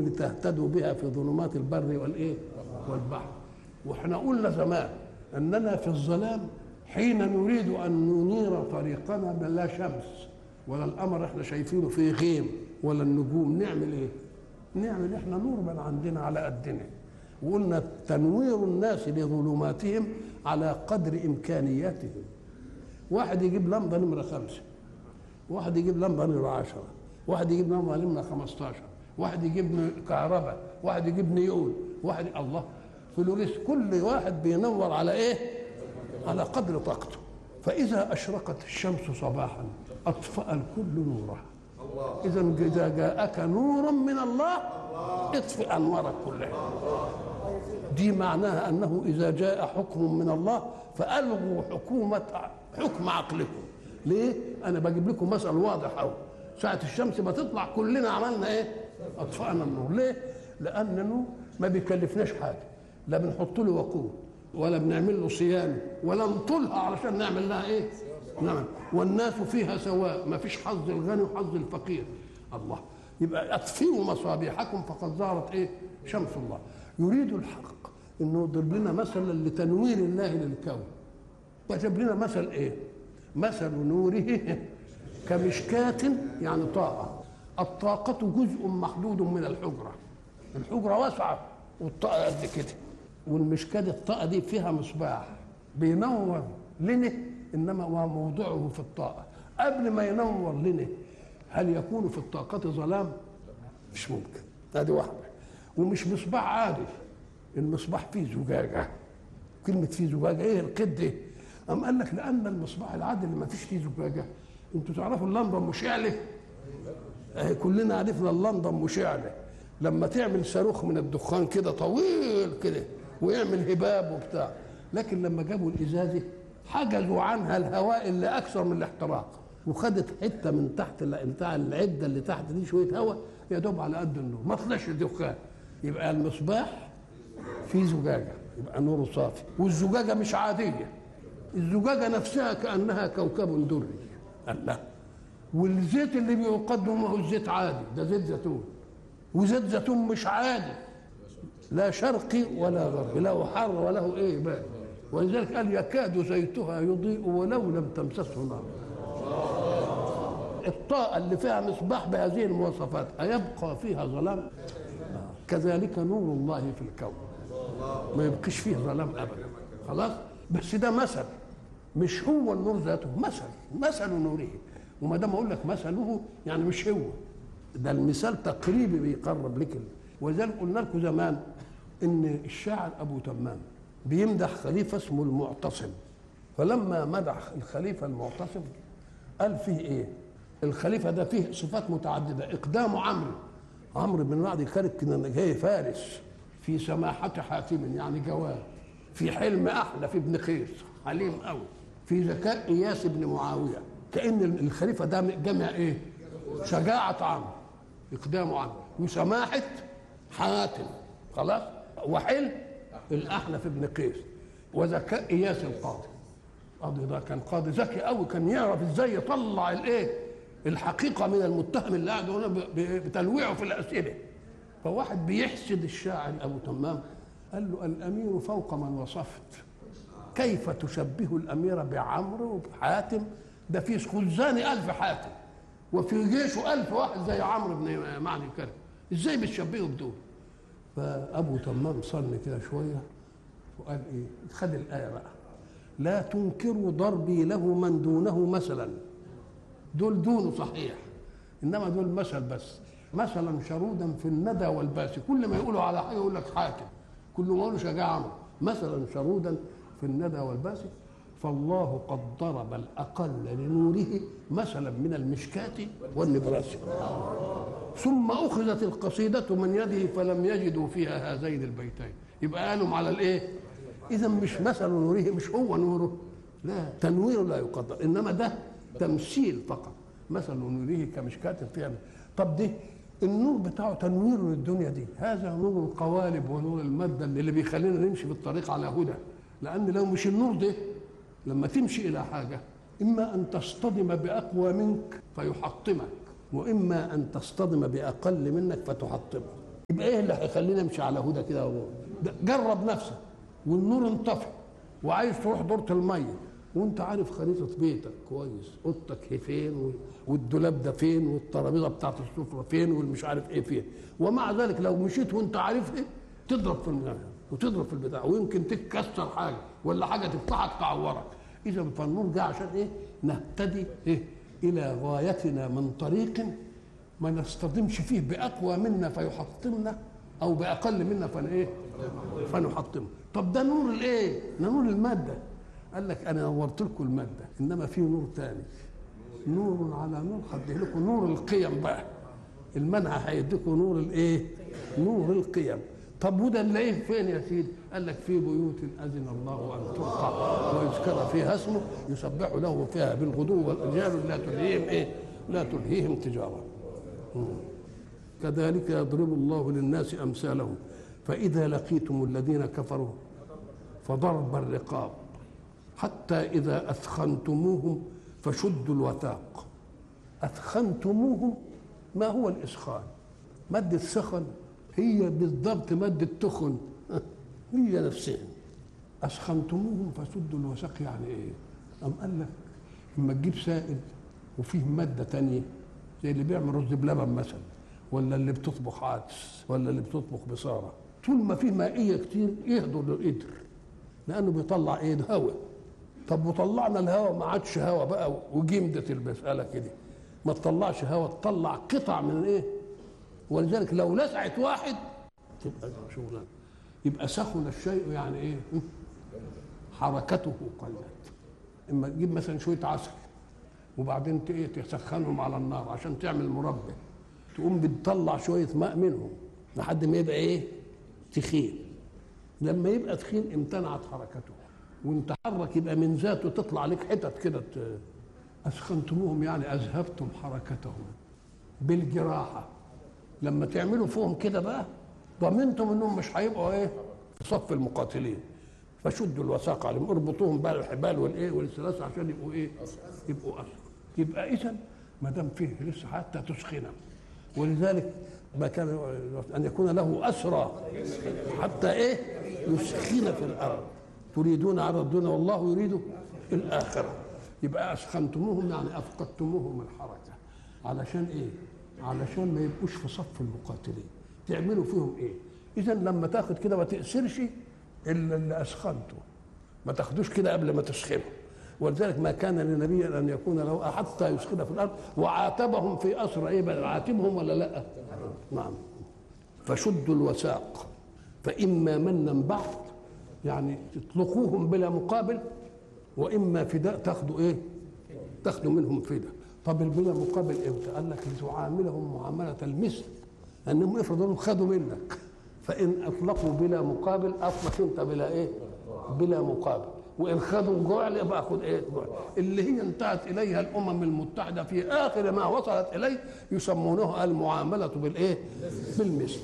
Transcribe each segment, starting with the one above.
لتهتدوا بها في ظلمات البر والايه والبحر واحنا قلنا زمان اننا في الظلام حين نريد ان ننير طريقنا لا شمس ولا القمر احنا شايفينه في غيم ولا النجوم نعمل ايه نعمل احنا نور من عندنا على قدنا وقلنا تنوير الناس لظلماتهم على قدر امكانياتهم واحد يجيب لمبه نمره خمسه واحد يجيب لمبه نمره عشره واحد يجيب لمبه نمره 15 واحد يجيب كهرباء واحد يجيب نيون واحد الله فلوريس كل واحد بينور على ايه على قدر طاقته فاذا اشرقت الشمس صباحا اطفا الكل نوره اذا اذا جاءك نور من الله اطفئ انوارك كلها دي معناها انه اذا جاء حكم من الله فالغوا حكومه حكم عقلكم ليه انا بجيب لكم مثل واضح قوي ساعه الشمس ما تطلع كلنا عملنا ايه اطفانا النور ليه لان النور ما بيكلفناش حاجه لا بنحط له وقود ولا بنعمل له صيانه ولا نطولها علشان نعمل لها ايه نعم والناس فيها سواء ما فيش حظ الغني وحظ الفقير الله يبقى اطفئوا مصابيحكم فقد ظهرت ايه شمس الله يريد الحق انه يضرب لنا مثلا لتنوير الله للكون وجاب لنا مثل ايه مثل نوره كمشكاة يعني طاقة الطاقة جزء محدود من الحجرة الحجرة واسعة والطاقة قد كده والمشكاة الطاقة دي فيها مصباح بينور لنا انما هو موضعه في الطاقة قبل ما ينور لنا هل يكون في الطاقة ظلام؟ مش ممكن هذه واحدة ومش مصباح عادي المصباح فيه زجاجة كلمة فيه زجاجة ايه القد ايه؟ أم قال لك لأن المصباح العادي اللي ما فيش فيه زجاجة انتوا تعرفوا اللمبة مشعلة اه كلنا عرفنا اللمبة مشعلة لما تعمل صاروخ من الدخان كده طويل كده ويعمل هباب وبتاع لكن لما جابوا الإزازة حجزوا عنها الهواء اللي أكثر من الاحتراق وخدت حتة من تحت بتاع العدة اللي تحت دي شوية هواء يا دوب على قد النور ما طلعش الدخان يبقى المصباح فيه زجاجة يبقى نوره صافي والزجاجة مش عادية الزجاجة نفسها كأنها كوكب دري الله والزيت اللي بيقدم هو الزيت عادي ده زيت زيتون وزيت زيتون مش عادي لا شرقي ولا غربي له حر وله ايه بارد ولذلك قال يكاد زيتها يضيء ولو لم تمسسه نار الطاقة اللي فيها مصباح بهذه المواصفات أيبقى فيها ظلام كذلك نور الله في الكون ما يبقيش فيه ظلام أبدا خلاص بس ده مثل مش هو النور ذاته مثل مثل نوره وما دام اقول لك مثله يعني مش هو ده المثال تقريبي بيقرب لك ولذلك قلنا لكم زمان ان الشاعر ابو تمام بيمدح خليفه اسمه المعتصم فلما مدح الخليفه المعتصم قال فيه ايه الخليفه ده فيه صفات متعدده اقدام عمرو عمرو بن معدي خالد كان جاي فارس في سماحه حاتم يعني جواد في حلم احلى في ابن قيس حليم قوي في ذكاء اياس بن معاويه كان الخليفه ده جمع ايه شجاعه عمرو اقدام عمرو وسماحه حاتم خلاص وحلم الاحنف بن قيس وذكاء اياس القاضي القاضي ده كان قاضي ذكي قوي كان يعرف ازاي يطلع الايه الحقيقه من المتهم اللي قاعد هنا بتلويعه في الاسئله فواحد بيحسد الشاعر ابو تمام قال له الامير فوق من وصفت كيف تشبه الامير بعمرو وبحاتم ده في خزان ألف حاتم وفي جيشه ألف واحد زي عمرو بن معني كرب ازاي بتشبهه بدول فابو تمام صلي كده شويه وقال ايه خد الايه بقى لا تنكروا ضربي له من دونه مثلا دول دونه صحيح انما دول مثل بس مثلا شرودا في الندى والباس كل ما يقولوا على حاجه يقول لك حاتم كل ما يقولوا شجاع عمرو مثلا شرودا في الندى والباس فالله قد ضرب الأقل لنوره مثلا من المشكاة والنبراس ثم أخذت القصيدة من يده فلم يجدوا فيها هذين البيتين يبقى قالوا على الإيه إذا مش مثل نوره مش هو نوره لا تنوير لا يقدر إنما ده تمثيل فقط مثل نوره كمشكاة فيها طب دي النور بتاعه تنوير للدنيا دي هذا نور القوالب ونور المادة اللي بيخلينا نمشي بالطريق على هدى لأن لو مش النور ده لما تمشي الى حاجه اما ان تصطدم باقوى منك فيحطمك واما ان تصطدم باقل منك فتحطمه يبقى ايه اللي هيخلينا نمشي على هدى كده جرب نفسك والنور انطفى وعايز تروح دورة المية وانت عارف خريطة بيتك كويس اوضتك هي فين والدولاب ده فين والترابيزة بتاعت السفرة فين والمش عارف ايه فين ومع ذلك لو مشيت وانت عارف ايه تضرب في المياه وتضرب في البتاع ويمكن تتكسر حاجة ولا حاجة تفتحك تعورك اذا فالنور جه عشان ايه نهتدي ايه الى غايتنا من طريق ما نصطدمش فيه باقوى منا فيحطمنا او باقل منا فن ايه فنحطمه طب ده نور الايه ده نور الماده قال لك انا نورت لكم الماده انما في نور ثاني نور على نور هديه لكم نور القيم بقى المنع هيديكم نور الايه نور القيم طب وده نلاقيه فين يا سيدي؟ قال لك في بيوت اذن الله ان ترفع ويذكر فيها اسمه يسبح له فيها بالغدو والرجال لا تلهيهم ايه؟ لا تلهيهم تجاره. كذلك يضرب الله للناس امثالهم فاذا لقيتم الذين كفروا فضرب الرقاب حتى اذا اثخنتموهم فشدوا الوثاق اثخنتموهم ما هو الاسخان؟ ماده سخن هي بالضبط مادة تخن هي نفسها أسخنتموهم فسدوا الوثاق يعني إيه؟ أم قال لك لما تجيب سائل وفيه مادة تانية زي اللي بيعمل رز بلبن مثلا ولا اللي بتطبخ عدس ولا اللي بتطبخ بصارة طول ما فيه مائية كتير يهدر القدر لأنه بيطلع إيه هواء طب وطلعنا الهواء ما عادش هواء بقى وجمدت المسألة كده ما تطلعش هواء تطلع قطع من ايه ولذلك لو لسعت واحد تبقى شغلانه يبقى سخن الشيء يعني ايه حركته قلت اما تجيب مثلا شويه عسل وبعدين ايه تسخنهم على النار عشان تعمل مربى تقوم بتطلع شويه ماء منهم لحد ما يبقى ايه تخين لما يبقى تخين امتنعت حركته وانت حرك يبقى من ذاته تطلع لك حتت كده اسخنتموهم يعني اذهبتم حركتهم بالجراحه لما تعملوا فيهم كده بقى ضمنتم انهم مش هيبقوا ايه في صف المقاتلين فشدوا الوثاق عليهم اربطوهم بقى الحبال والايه والسلاسل عشان يبقوا ايه يبقوا اسرى يبقى اذا ما دام فيه لسه حتى تسخنه ولذلك ما كان ان يكون له اسرى حتى ايه يسخن في الارض تريدون عرض الدنيا والله يريد الاخره يبقى اسخنتموهم يعني افقدتموهم الحركه علشان ايه علشان ما يبقوش في صف المقاتلين تعملوا فيهم ايه اذا لما تاخد كده ما تأسرش الا اللي اسخنته ما تاخدوش كده قبل ما تسخنه ولذلك ما كان لنبي ان يكون له حتى يسخن في الارض وعاتبهم في اسر ايه بل عاتبهم ولا لا نعم فشدوا الوثاق فاما منا بعد يعني تطلقوهم بلا مقابل واما فداء تاخذوا ايه تاخذوا منهم فداء طب بلا مقابل امتى؟ قال لك لتعاملهم معامله المثل انهم افرض انهم خدوا منك فان اطلقوا بلا مقابل اطلق انت بلا ايه؟ بلا مقابل وان خدوا جعل يبقى خد ايه؟ جعل اللي هي انتهت اليها الامم المتحده في اخر ما وصلت اليه يسمونه المعامله بالايه؟ بالمثل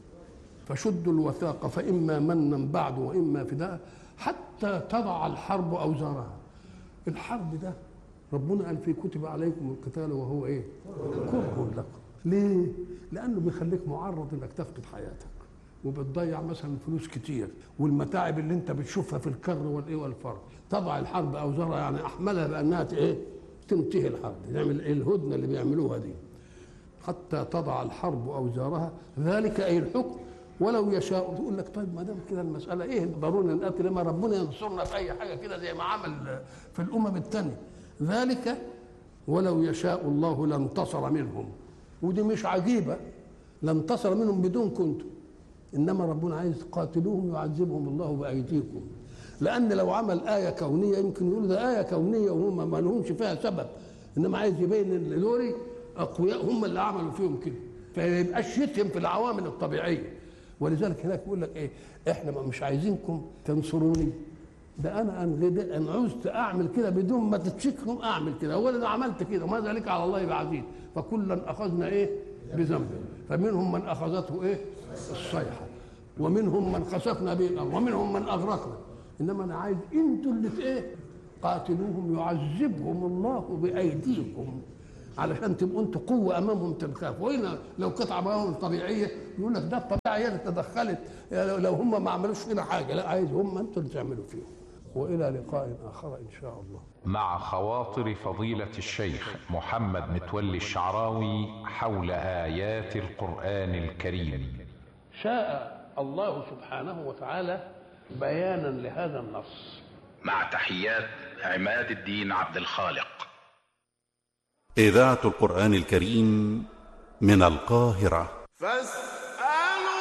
فشدوا الوثاق فاما منا بعد واما فداء حتى تضع الحرب اوزارها الحرب ده ربنا قال في كتب عليكم القتال وهو ايه كره لكم ليه لانه بيخليك معرض انك تفقد حياتك وبتضيع مثلا فلوس كتير والمتاعب اللي انت بتشوفها في الكر والايه والفر تضع الحرب اوزارها يعني احملها بانها ايه تنتهي الحرب نعمل إيه الهدنه اللي بيعملوها دي حتى تضع الحرب اوزارها ذلك اي الحكم ولو يشاء يقول لك طيب ما دام كده المساله ايه ضروري نقاتل لما ربنا ينصرنا في اي حاجه كده زي ما عمل في الامم الثانيه ذلك ولو يشاء الله لانتصر منهم ودي مش عجيبة لانتصر منهم بدون كنتم إنما ربنا عايز قاتلوهم يعذبهم الله بأيديكم لأن لو عمل آية كونية يمكن يقولوا ده آية كونية وهم ما لهمش فيها سبب إنما عايز يبين إن دول أقوياء هم اللي عملوا فيهم كده فيبقاش يتهم في العوامل الطبيعية ولذلك هناك بيقول لك إيه إحنا مش عايزينكم تنصروني ده انا ان ان عوزت اعمل كده بدون ما تتشكهم اعمل كده هو انا عملت كده وما ذلك على الله بعزيز فكلا اخذنا ايه بذنبه فمنهم من اخذته ايه الصيحه ومنهم من خسفنا به الارض ومنهم من اغرقنا انما انا عايز انتوا اللي ايه قاتلوهم يعذبهم الله بايديكم علشان تبقوا انتوا قوه امامهم تخافوا وهنا لو قطعه امامهم طبيعيه يقول لك ده الطبيعه هي اللي تدخلت يعني لو هم ما عملوش فينا حاجه لا عايز هم انتوا اللي تعملوا فيهم والى لقاء اخر ان شاء الله مع خواطر فضيلة الشيخ محمد متولي الشعراوي حول آيات القرآن الكريم شاء الله سبحانه وتعالى بيانا لهذا النص مع تحيات عماد الدين عبد الخالق إذاعة القرآن الكريم من القاهرة فاستمعوا